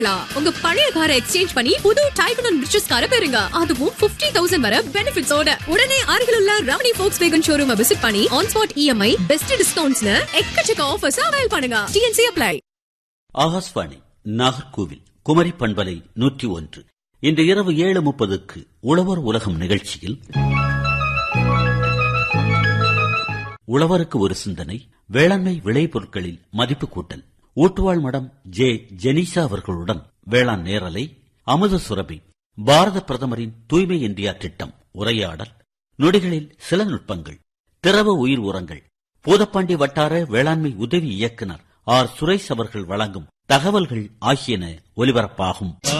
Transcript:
உங்க பழைய காரை எக்ஸ்சேஞ்ச் பண்ணி புது டைப் அண்ட் ரிச்சஸ் காரை பெறுங்க அதுவும் 50000 தௌசண்ட் வர பெனிஃபிட்ஸோட உடனே அருகில் உள்ள Ramani Volkswagen showroom visit பண்ணி ஆன் ஸ்பாட் இஎம்ஐ பெஸ்ட் டிஸ்கவுண்ட்ஸ்னு எக்கச்சக்க ஆஃபர்ஸ் அவைல் பண்ணுங்க டிஎன்சி அப்ளை ஆகாஷ்வாணி நாகர்கோவில் குமரி பண்பலை நூற்றி ஒன்று இன்று இரவு ஏழு முப்பதுக்கு உழவர் உலகம் நிகழ்ச்சியில் உழவருக்கு ஒரு சிந்தனை வேளாண்மை விளைபொருட்களில் மதிப்பு கூட்டல் ஊட்டுவாள் மடம் ஜே ஜெனிசா அவர்களுடன் வேளாண் நேரலை அமுத சுரபி பாரத பிரதமரின் தூய்மை இந்தியா திட்டம் உரையாடல் நொடிகளில் சில நுட்பங்கள் திரவ உயிர் உரங்கள் பூதப்பாண்டி வட்டார வேளாண்மை உதவி இயக்குனர் ஆர் சுரேஷ் அவர்கள் வழங்கும் தகவல்கள் ஆகியன ஒலிபரப்பாகும்